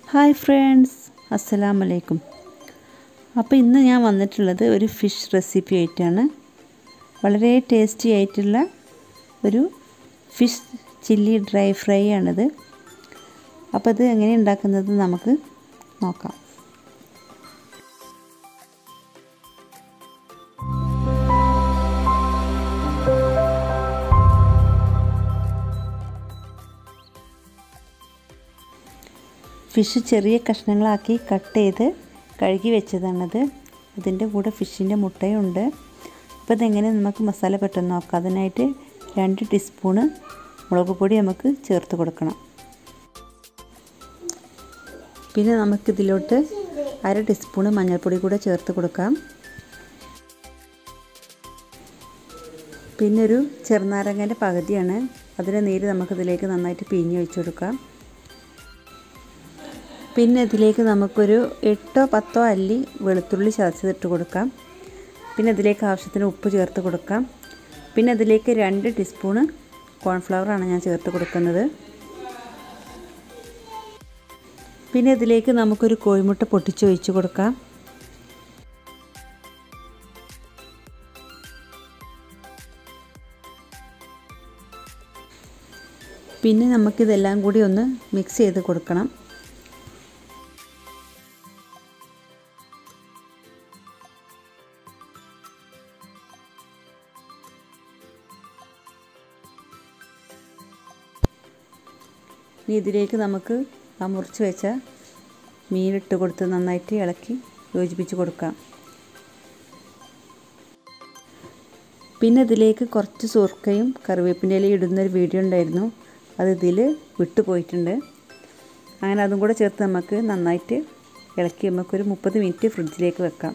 hi friends അസ്സലാം വലൈക്കും അപ്പോൾ ഇന്ന് ഞാൻ വന്നിട്ടുള്ളത് ഒരു ഫിഷ് റെസിപ്പി ആയിട്ടാണ് വളരെ ടേസ്റ്റി ആയിട്ടുള്ള ഒരു ഫിഷ് ചില്ലി ഡ്രൈ ഫ്രൈ ആണിത് അപ്പോൾ ഇത് എങ്ങനെ ഉണ്ടാക്കുന്നത് നമുക്ക് നോക്കാം ഫിഷ് ചെറിയ കഷ്ണങ്ങളാക്കി കട്ട് ചെയ്ത് കഴുകി വെച്ചതാണത് അതിൻ്റെ കൂടെ ഫിഷിൻ്റെ മുട്ടയുണ്ട് അപ്പോൾ ഇതെങ്ങനെ നമുക്ക് മസാല പെട്ടെന്ന് നോക്കാം അതിനായിട്ട് രണ്ട് ടീസ്പൂണ് മുളക് പൊടി നമുക്ക് ചേർത്ത് കൊടുക്കണം പിന്നെ നമുക്കിതിലോട്ട് അര ടീസ്പൂണ് മഞ്ഞൾപ്പൊടി കൂടെ ചേർത്ത് കൊടുക്കാം പിന്നെ ഒരു ചെറുനാരങ്ങൻ്റെ പകുതിയാണ് അതിൻ്റെ നീര് നമുക്കിതിലേക്ക് നന്നായിട്ട് പിഴിഞ്ഞ് ഒഴിച്ചു കൊടുക്കാം പിന്നെ ഇതിലേക്ക് നമുക്കൊരു എട്ടോ പത്തോ അല്ലി വെളുത്തുള്ളി ചതച്ചതിട്ട് കൊടുക്കാം പിന്നെ ഇതിലേക്ക് ആവശ്യത്തിന് ഉപ്പ് ചേർത്ത് കൊടുക്കാം പിന്നെ ഇതിലേക്ക് രണ്ട് ടീസ്പൂണ് കോൺഫ്ലവറാണ് ഞാൻ ചേർത്ത് കൊടുക്കുന്നത് പിന്നെ ഇതിലേക്ക് നമുക്കൊരു കോഴിമുട്ട പൊട്ടിച്ച് ഒഴിച്ച് കൊടുക്കാം പിന്നെ നമുക്കിതെല്ലാം കൂടി ഒന്ന് മിക്സ് ചെയ്ത് കൊടുക്കണം ഇനി ഇതിലേക്ക് നമുക്ക് ആ മുറിച്ച് വെച്ച മീനിട്ട് കൊടുത്ത് നന്നായിട്ട് ഇളക്കി യോജിപ്പിച്ച് കൊടുക്കാം പിന്നെ ഇതിലേക്ക് കുറച്ച് സുർക്കയും കറിവേപ്പിൻ്റെ ഇലയും ഇടുന്നൊരു വീഡിയോ ഉണ്ടായിരുന്നു അത് ഇതിൽ വിട്ടുപോയിട്ടുണ്ട് അങ്ങനെ അതും കൂടെ ചേർത്ത് നമുക്ക് നന്നായിട്ട് ഇളക്കി നമുക്കൊരു മുപ്പത് മിനിറ്റ് ഫ്രിഡ്ജിലേക്ക് വെക്കാം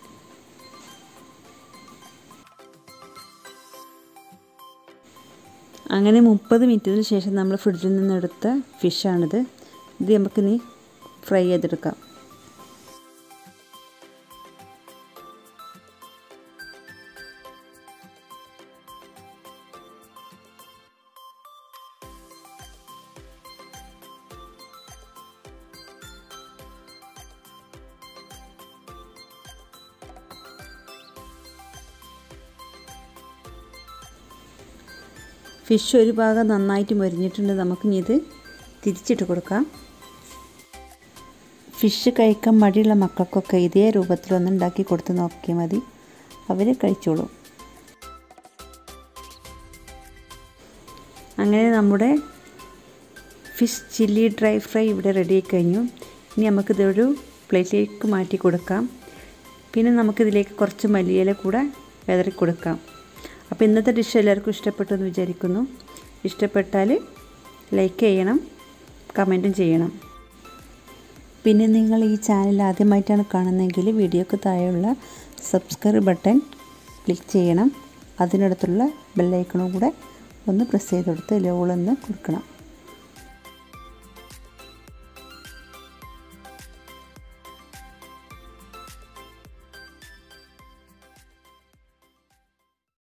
അങ്ങനെ മുപ്പത് മിനിറ്റിന് ശേഷം നമ്മൾ ഫ്രിഡ്ജിൽ നിന്നെടുത്ത ഫിഷാണിത് ഇത് നമുക്കിനി ഫ്രൈ ചെയ്തെടുക്കാം ഫിഷ് ഒരു ഭാഗം നന്നായിട്ട് മൊരിഞ്ഞിട്ടുണ്ട് നമുക്കിനി ഇത് തിരിച്ചിട്ട് കൊടുക്കാം ഫിഷ് കഴിക്കാൻ മടിയുള്ള മക്കൾക്കൊക്കെ ഇതേ രൂപത്തിലൊന്ന് ഉണ്ടാക്കി കൊടുത്ത് നോക്കിയാൽ മതി അവർ കഴിച്ചോളും അങ്ങനെ നമ്മുടെ ഫിഷ് ചില്ലി ഡ്രൈ ഫ്രൈ ഇവിടെ റെഡി ആയി കഴിഞ്ഞു ഇനി നമുക്കിതൊരു പ്ലേറ്റിലേക്ക് മാറ്റി കൊടുക്കാം പിന്നെ നമുക്കിതിലേക്ക് കുറച്ച് മല്ലിയില കൂടെ വിതറി കൊടുക്കാം അപ്പോൾ ഇന്നത്തെ ഡിഷ് എല്ലാവർക്കും ഇഷ്ടപ്പെട്ടു എന്ന് വിചാരിക്കുന്നു ഇഷ്ടപ്പെട്ടാൽ ലൈക്ക് ചെയ്യണം കമൻറ്റും ചെയ്യണം പിന്നെ നിങ്ങൾ ഈ ചാനൽ ആദ്യമായിട്ടാണ് കാണുന്നതെങ്കിൽ വീഡിയോക്ക് താഴെയുള്ള സബ്സ്ക്രൈബ് ബട്ടൺ ക്ലിക്ക് ചെയ്യണം അതിനടുത്തുള്ള ബെല്ലൈക്കണും കൂടെ ഒന്ന് പ്രസ് ചെയ്ത് കൊടുത്ത് ലോളൊന്ന് കൊടുക്കണം